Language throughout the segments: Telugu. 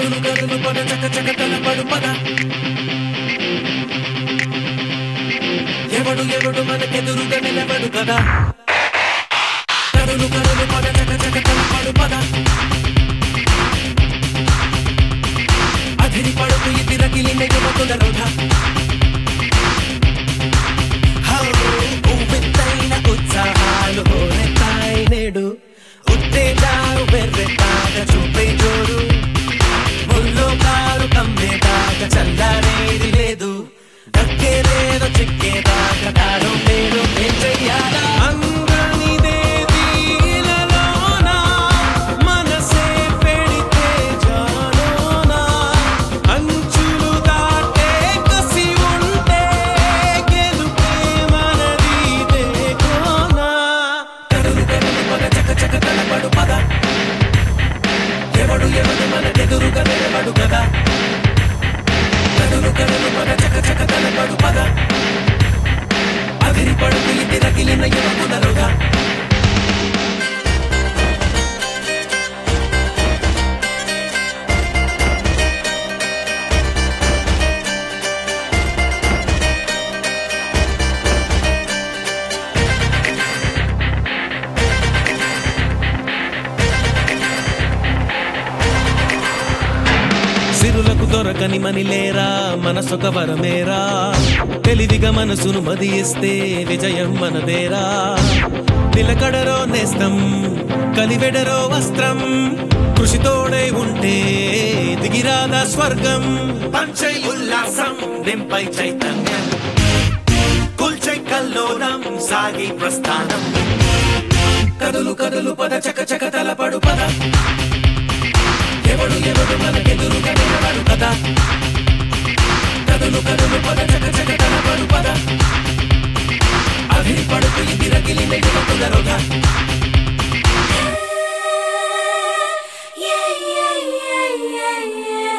కదులు కదులు పద చక చక తలపడు పద ఎవడు ఎవడు మనకెదురుగా నిలబడు కదా కదులు కదులు పద చక చక తలపడు పద అధిరి పడుకు ఇది రగిలిన యువకుల రొధ హౌ ఉవ్వెత్తైన ఉత్సాహాలు హోరెత్తాయి నేడు ఉత్తేజాలు వెర్రెత్తాక చూపే జోడు ముల్లో కారు కమ్మేదాకా చల్లారేది లేదు దక్కే లేదో చిక్కేదాకా దారం లేదు ఏం చెయ్యాలా అంగనిదేది ఇలలోన మనసే పెడితే జాలోన అంచులు దాటే కసి ఉంటే గెలుపే మనది కోనా కడులు కడులు పద చక చక తలపడు పద ఎవడు ఎవడు మనకెదురుగా నిలబడు కదా కడులు కడులు పద చక చక తలపడు పద అదిరి పడుకు ఇది రగిలిన యువకులరుగా సిరులకు దొరకని మనిలేరా మనసొక వరమేరా తెలివిగా మనసును మదియిస్తే విజయం మనదేరా నిలకడరో నేస్తం కలివెడరో వస్త్రం కృషితోడై ఉంటే దిగిరాదా స్వర్గం పంచై ఉల్లాసం నింపై చైతన్యం కుల్చై కల్లోలం సాగి ప్రస్థానం కదులు కదులు పద చక చక తలపడు పద ఎవడు ఎవడు మనకెదురుగా నిలబడు కదా కదులు కదులు పద చక చక తలపడు పద అభిరి పడుకు ఇది రగిలిన యువకులరుగా Yeah, yeah, yeah, yeah, yeah.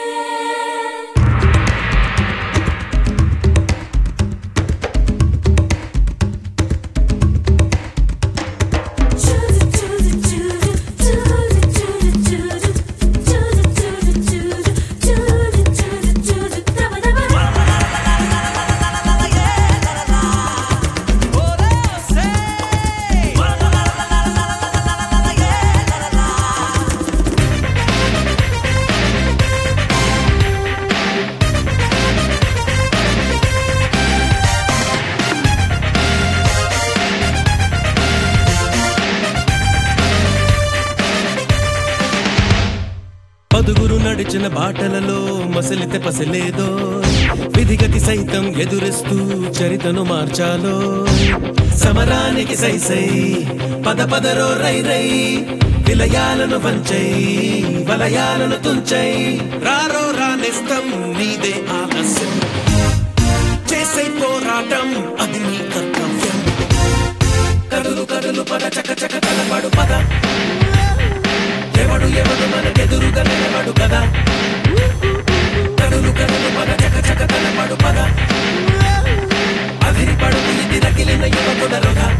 పదుగురు నడిచిన బాటలలో మసలితే పసలేదో విధిగతి సైతం ఎదురిస్తూ చరితను మార్చాలో సమరానికి సై సై పద పదరో రై రై విలయాలను వంచై వలయాలను తుంచై రారో రానిస్తం నీదే ఆలస్యం చేసే పోరాటం అది నీ కర్తవ్యం కదులు కదులు పద చక చక తలపడు పద ఎవడు ఎవడు మనకెదురుగా నిలబడు కదా కడులు కడులు పద చక చక తలపడు పద అదిరి పడుకు ఇది రగిలిన యువకుడరుగా